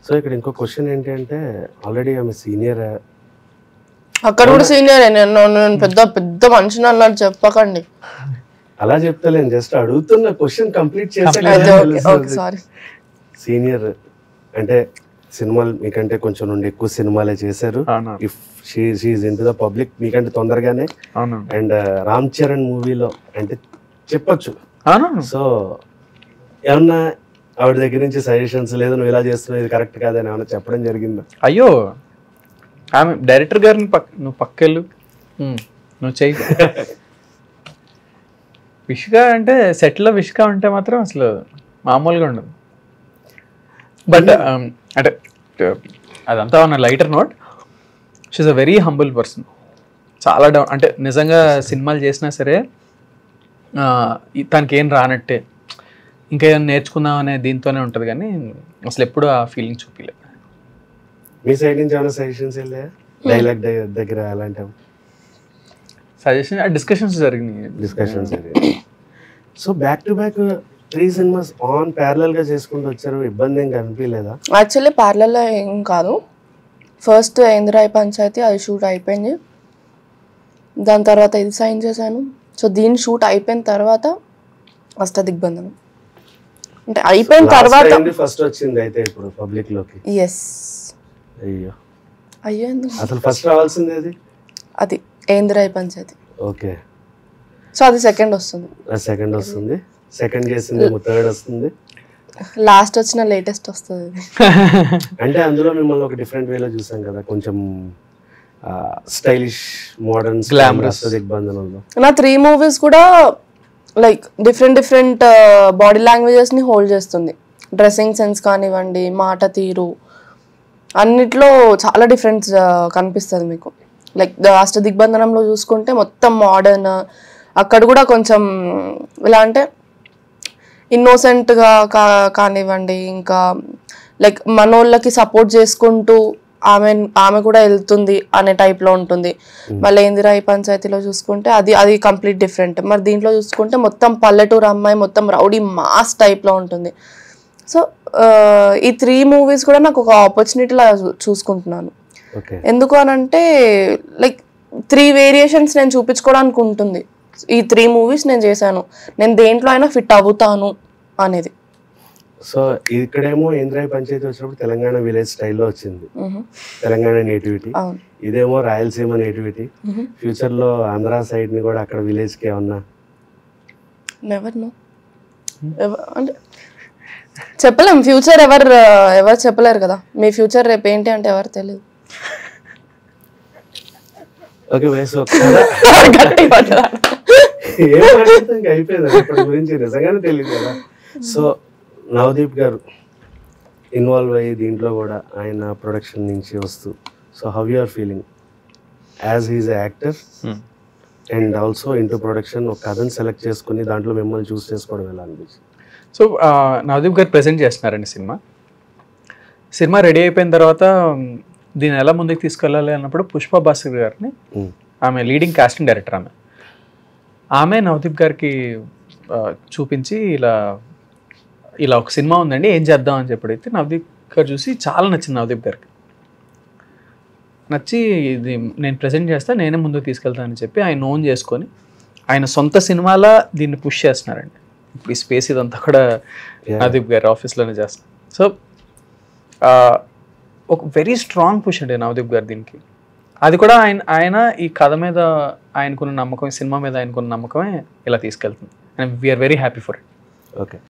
So ఇక్కడ ఇంకో question ఏంటి అంటే ఆల్రెడీ ఆమె సీనియర్ అక్కడ కూడా సీనియర్ నేను నేను పెద్ద పెద్ద మనిషిని అన్నట్టు చెప్పకండి అలా చెప్తలేను జస్ట్ అడుగుతున్న క్వశ్చన్ కంప్లీట్ అదే ఓకే ఓకే చేసే సారీ సీనియర్ అంటే సినిమాలు మీకంటే కొంచెం నుండి ఎక్కువ సినిమాలే చేశారు అవును if she's in to the public మీకంటే తొందరగానే అవును అండ్ రామ్ చరణ్ మూవీలో అంటే చెప్పొచ్చు అవును సో ఏమన్నా ఆవిడ దగ్గర నుంచి సజెషన్స్ లేదు నువ్వు ఇలా చేస్తున్నావు ఇది కరెక్ట్ కాదని ఏమన్నా చెప్పడం జరిగిందా అయ్యో ఆమె డైరెక్టర్ గారిని పక్క నువ్వు పక్కెళ్ళు ఉమ్, నువ్వు చెయ్యి విష్గా అంటే సెట్లో విష్గా ఉంటే మాత్రం అసలు మామూలుగా ఉండదు బట్ అంటే uh, అదంతా ఉన్న lighter note she's a very humble person చాలా డౌన్ అంటే నిజంగా సినిమాలు చేసినా సరే ఆ, ఈ- తనకి ఏం రానట్టే ఇంకా ఏమైనా నేర్చుకుందాం అనే దీంతోనే ఉంటుంది కానీ అసలు ఎప్పుడు ఆ ఫీలింగ్ చూపించలేదు మీ సైడ్ నుంచి ఏమైనా సజెషన్స్ వెళ్ళాయా డైలాగ్ దగ్గర అలాంటి సజెషన్ డిస్కషన్స్ జరిగినాయి discussions so back to back three cinemas on parallel గా చేసుకుంటూ వచ్చారు ఇబ్బంది ఏం కనిపించలేదా యాక్చువల్లీ పార్లర్లో ఏం కాదు ఫస్ట్ ఇందిరాయి పంచాయతీ అది షూట్ అయిపోయింది దాని తర్వాత ఇది సైన్ చేశాను సో దీని షూట్ అయిపోయిన తర్వాత అష్ట దిగ్బంధనం అంటే అయిపోయిన తర్వాత ఫస్ట్ వచ్చింది అయితే ఇప్పుడు పబ్లిక్ లోకి ఎస్ అయ్యో అయ్యో ఎందుకు? అసలు ఫస్ట్ రావాల్సింది అది అది ఏందిరాయి పంచాయతీ ఓకే సో అది సెకండ్ వస్తుంది సెకండ్ వస్తుంది సెకండ్ చేసింది థర్డ్ వస్తుంది లాస్ట్ వచ్చిన లేటెస్ట్ వస్తుంది ఇది అంటే అందులో మిమ్మల్ని ఒక డిఫరెంట్ వేలో చూసాం కదా కొంచెం స్టైలిష్ మోడర్న్ Glamorous. దిగ్బంధనంలో నా త్రీ మూవీస్ కూడా లైక్ డిఫరెంట్ డిఫరెంట్ బాడీ లాంగ్వేజెస్ని హోల్డ్ చేస్తుంది డ్రెస్సింగ్ సెన్స్ కానివ్వండి మాట తీరు అన్నిట్లో చాలా డిఫరెన్స్ కనిపిస్తుంది మీకు లైక్ అష్ట దిగ్బంధనంలో చూసుకుంటే మొత్తం మోడర్న్ అక్కడ కూడా కొంచెం ఎలా అంటే ఇన్నోసెంట్గా కా కానివ్వండి ఇంకా లైక్ మనోళ్ళకి సపోర్ట్ చేసుకుంటూ ఆమె ఆమె కూడా వెళ్తుంది అనే టైప్లో ఉంటుంది మళ్ళీ ఇందిరా ఈ పంచాయతీలో చూసుకుంటే అది అది కంప్లీట్ డిఫరెంట్ మరి దీంట్లో చూసుకుంటే మొత్తం పల్లెటూరు అమ్మాయి మొత్తం రౌడీ మాస్ టైప్లో ఉంటుంది సో ఈ త్రీ మూవీస్ కూడా నాకు ఒక ఆపర్చునిటీలా చూసుకుంటున్నాను ఓకే ఎందుకు అని అంటే లైక్ త్రీ వేరియేషన్స్ నేను చూపించుకోవడానికి ఉంటుంది ఈ త్రీ మూవీస్ నేను చేశాను నేను దేంట్లో అయినా ఫిట్ అవుతాను అనేది సో ఇక్కడేమో ఇంద్రాయి పంచాయతీ వచ్చినప్పుడు తెలంగాణ విలేజ్ స్టైల్లో వచ్చింది మ్హూ. తెలంగాణ నేటివిటీ అవును ఇదేమో రాయలసీమ నేటివిటీ మ్హూ. ఫ్యూచర్ లో ఆంధ్ర సైడ్ ని కూడా అక్కడ విలేజ్ కి ఏమన్నా నెవర్ నో అంటే చెప్పలేం ఫ్యూచర్ ఎవరు ఎవరు చెప్పలేరు కదా మీ ఫ్యూచర్ రేపు ఏంటి అంటే ఎవరు తెలియదు ఓకే వయసు ఏం మాట్లాడతాం ఇంకా అయిపోయింది ఇప్పటి గురించి నిజంగానే తెలియదు కదా సో నవదీప్ గారు ఇన్వాల్వ్ అయ్యి దీంట్లో కూడా ఆయన ప్రొడక్షన్ నుంచి వస్తూ so how you are feeling as he's actor and also into production ఒక కథను సెలెక్ట్ చేసుకుని దాంట్లో మిమ్మల్ని చూస్ చేసుకోవడం ఎలా అనిపించింది సో నవదీప్ గారు ప్రెజెంట్ చేస్తున్నారండి సినిమా సినిమా రెడీ అయిపోయిన తర్వాత మ్, దీన్ని ఎలా ముందుకు తీసుకెళ్ళాలి అన్నప్పుడు పుష్ప భాస్కర్ గారిని Mm. ఆమె లీడింగ్ కాస్టింగ్ డైరెక్టర్ ఆమె ఆమె నవదీప్ గారికి ఆ, చూపించి ఇలా ఇలా ఒక సినిమా ఉందండి ఏం చేద్దాం అని చెప్పి నవదీప్ గారు చూసి చాలా నచ్చింది నవదీప్ గారికి నచ్చి ఇది నేను ప్రజెంట్ చేస్తా నేనే ముందుకు తీసుకెళ్తానని చెప్పి ఆయన ఓన్ చేసుకొని ఆయన సొంత సినిమాలా దీన్ని పుష్ చేస్తున్నారండి ఇప్పుడు ఈ స్పేస్ ఇదంతా కూడా Yeah. నవదీప్ గారి ఆఫీస్లోనే చేస్తాం సో ఒక వెరీ స్ట్రాంగ్ పుష్ అండి నవదీప్ గారు దీనికి అది కూడా ఆయన ఆయన ఈ కథ మీద ఆయనకున్న నమ్మకం ఈ సినిమా మీద ఆయనకున్న నమ్మకమే ఇలా తీసుకెళ్తుంది and we're very happy for it okay